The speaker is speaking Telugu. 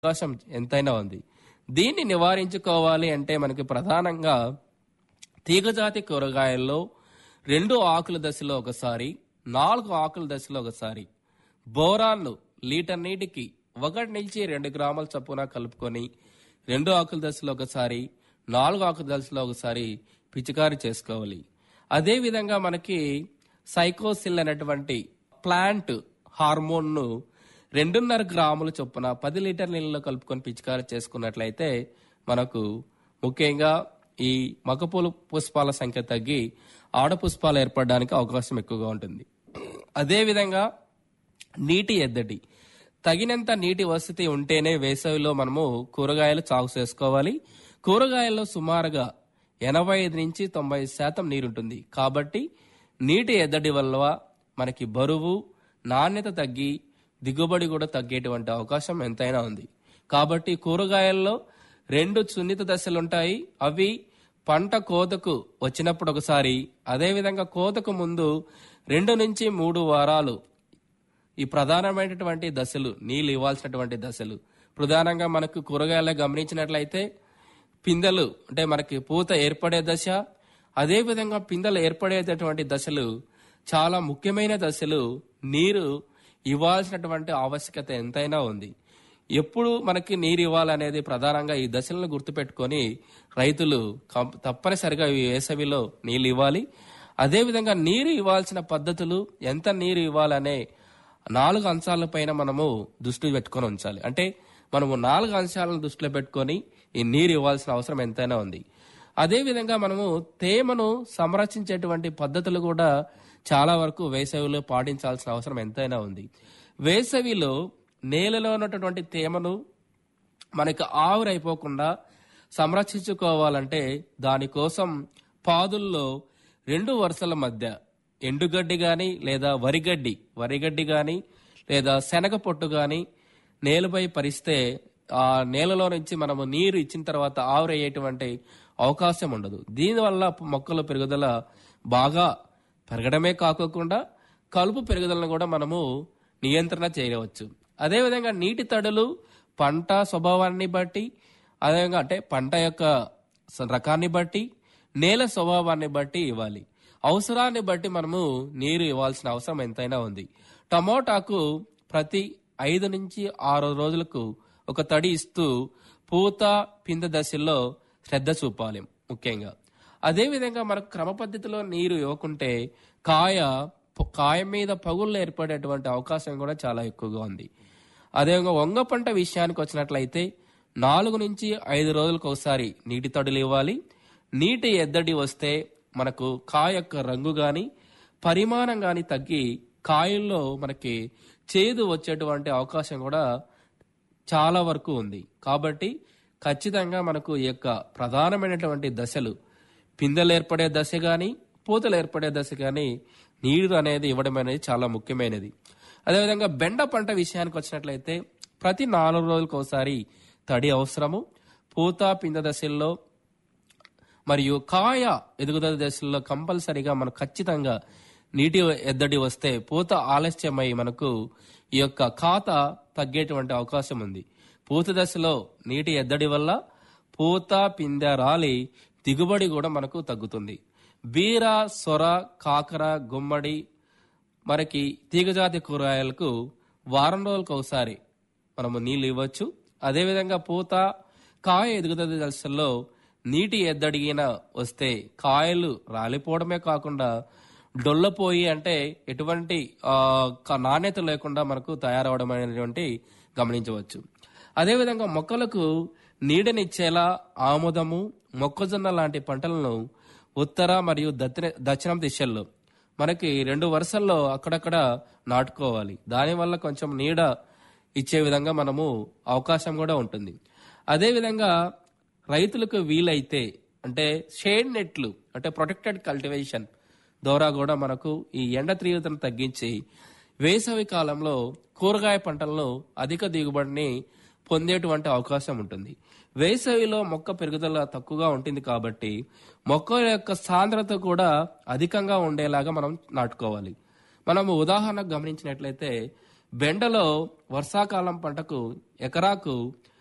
అవకాశం ఎంతైనా ఉంది దీన్ని నివారించుకోవాలి అంటే మనకి ప్రధానంగా తీగజాతి కూరగాయల్లో రెండు ఆకుల దశలో ఒకసారి నాలుగు ఆకుల దశలో ఒకసారి బోరాన్ను లీటర్ నీటికి ఒకటి నుంచి రెండు గ్రాముల చొప్పున కలుపుకొని రెండు ఆకుల దశలో ఒకసారి నాలుగు ఆకుల దశలో ఒకసారి పిచికారి చేసుకోవాలి అదే విధంగా మనకి సైకోసిల్ అనేటువంటి ప్లాంట్ హార్మోన్ను రెండున్నర గ్రాముల చొప్పున పది లీటర్ నీళ్ళలో కలుపుకొని పిచికారి చేసుకున్నట్లయితే మనకు ముఖ్యంగా ఈ మగపూలు పుష్పాల సంఖ్య తగ్గి ఆడ పుష్పాలు ఏర్పడడానికి అవకాశం ఎక్కువగా ఉంటుంది అదేవిధంగా నీటి ఎద్దడి తగినంత నీటి వసతి ఉంటేనే వేసవిలో మనము కూరగాయలు సాగు చేసుకోవాలి కూరగాయల్లో సుమారుగా ఎనభై ఐదు నుంచి తొంభై శాతం నీరుంటుంది కాబట్టి నీటి ఎద్దడి వల్ల మనకి బరువు నాణ్యత తగ్గి దిగుబడి కూడా తగ్గేటువంటి అవకాశం ఎంతైనా ఉంది కాబట్టి కూరగాయల్లో రెండు సున్నిత దశలు ఉంటాయి అవి పంట కోతకు వచ్చినప్పుడు ఒకసారి అదేవిధంగా కోతకు ముందు రెండు నుంచి మూడు వారాలు ఈ ప్రధానమైనటువంటి దశలు నీళ్ళు ఇవ్వాల్సినటువంటి దశలు ప్రధానంగా మనకు కూరగాయలు గమనించినట్లయితే పిందెలు అంటే మనకి పూత ఏర్పడే దశ అదేవిధంగా పిందెలు ఏర్పడేటటువంటి దశలు చాలా ముఖ్యమైన దశలు నీరు ఇవ్వాల్సినటువంటి ఆవశ్యకత ఎంతైనా ఉంది ఎప్పుడు మనకి నీరు ఇవ్వాలనేది ప్రధానంగా ఈ దశలను గుర్తుపెట్టుకొని రైతులు కం- తప్పనిసరిగా ఈ వేసవిలో నీళ్ళు ఇవ్వాలి అదేవిధంగా నీరు ఇవ్వాల్సిన పద్ధతులు ఎంత నీరు ఇవ్వాలనే నాలుగు అంశాలపైన మనము దృష్టి పెట్టుకొని ఉంచాలి అంటే మనము నాలుగు అంశాలను దృష్టిలో పెట్టుకొని ఈ నీరు ఇవ్వాల్సిన అవసరం ఎంతైనా ఉంది అదేవిధంగా మనము తేమను సంరక్షించేటువంటి పద్ధతులు కూడా చాలా వరకు వేసవిలో పాటించాల్సిన అవసరం ఎంతైనా ఉంది వేసవిలో నేలలో ఉన్నటువంటి తేమను మనకి ఆవిరైపోకుండా సంరక్షించుకోవాలంటే దానికోసం పాదుల్లో రెండు వరుసల మధ్య ఎండుగడ్డి గాని లేదా వరిగడ్డి వరిగడ్డి గాని లేదా శనగ పొట్టు గాని నేలపై పరిస్తే ఆ నేలలో నుంచి మనము నీరు ఇచ్చిన తర్వాత ఆవిరయ్యేటువంటి అవకాశం ఉండదు దీనివల్ల మొక్కల పెరుగుదల బాగా పెరగడమే కాకోకుండా కలుపు పెరుగుదలను కూడా మనము నియంత్రణ చేయవచ్చు అదేవిధంగా నీటి తడులు పంట స్వభావాన్ని బట్టి అదేవిధంగా అంటే పంట యొక్క స- రకాన్ని బట్టి నేల స్వభావాన్ని బట్టి ఇవ్వాలి అవసరాన్ని బట్టి మనము నీరు ఇవ్వాల్సిన అవసరం ఎంతైనా ఉంది టమోటాకు ప్రతి ఐదు నుంచి ఆరు రోజులకు ఒక తడి ఇస్తూ పూత పింద దశల్లో శ్రద్ధ చూపాలి ముఖ్యంగా అదేవిధంగా మనకు క్రమ పద్ధతిలో నీరు ఇవ్వకుంటే కాయ కాయ మీద పగుళ్ళు ఏర్పడేటువంటి అవకాశం కూడా చాలా ఎక్కువగా ఉంది అదేవిధంగా వంగ పంట విషయానికి వచ్చినట్లయితే నాలుగు నుంచి ఐదు రోజులకు ఒకసారి నీటి తడులు ఇవ్వాలి నీటి ఎద్దడి వస్తే మనకు కాయ యొక్క రంగు గాని పరిమాణం గాని తగ్గి కాయల్లో మనకి చేదు వచ్చేటువంటి అవకాశం కూడా చాలా వరకు ఉంది కాబట్టి ఖచ్చితంగా మనకు ఈ యొక్క ప్రధానమైనటువంటి దశలు పిందెలు ఏర్పడే దశ గాని పూతలు ఏర్పడే దశ గాని నీరు అనేది ఇవ్వడం అనేది చాలా ముఖ్యమైనది అదేవిధంగా బెండ పంట విషయానికి వచ్చినట్లయితే ప్రతి నాలుగు రోజులకు ఒకసారి తడి అవసరము పూత పింద దశల్లో మరియు కాయ ఎదుగుదల దశల్లో కంపల్సరీగా మనకు ఖచ్చితంగా నీటి ఎద్దడి వస్తే పూత ఆలస్యమై మనకు ఈ యొక్క ఖాత తగ్గేటువంటి అవకాశం ఉంది పూత దశలో నీటి ఎద్దడి వల్ల పూత పిందె రాలి దిగుబడి కూడా మనకు తగ్గుతుంది బీర సొర కాకర గుమ్మడి మనకి తీగజాతి కూరగాయలకు వారం రోజులకు ఒకసారి మనము నీళ్ళు ఇవ్వచ్చు అదేవిధంగా పూత కాయ ఎదుగుదల దశల్లో నీటి ఎద్దడిగిన వస్తే కాయలు రాలిపోవడమే కాకుండా డొల్లపోయి అంటే ఎటువంటి ఆ, క- నాణ్యత లేకుండా మనకు తయారవడం అనేటువంటి గమనించవచ్చు అదేవిధంగా మొక్కలకు నీడనిచ్చేలా ఆముదము మొక్కజొన్న లాంటి పంటలను ఉత్తర మరియు దక్షిణ దక్షిణం దిశల్లో మనకి రెండు వరుసల్లో అక్కడక్కడ నాటుకోవాలి దానివల్ల కొంచెం నీడ ఇచ్చే విధంగా మనము అవకాశం కూడా ఉంటుంది అదేవిధంగా రైతులకు వీలైతే అంటే షేడ్ నెట్లు అంటే ప్రొటెక్టెడ్ కల్టివేషన్ ద్వారా కూడా మనకు ఈ ఎండ తీవ్రతను తగ్గించి వేసవి కాలంలో కూరగాయ పంటలను అధిక దిగుబడిని పొందేటువంటి అవకాశం ఉంటుంది వేసవిలో మొక్క పెరుగుదల తక్కువగా ఉంటుంది కాబట్టి మొక్క యొక్క సాంద్రత కూడా అధికంగా ఉండేలాగా మనం నాటుకోవాలి మనము ఉదాహరణకు గమనించినట్లయితే బెండలో వర్షాకాలం పంటకు ఎకరాకు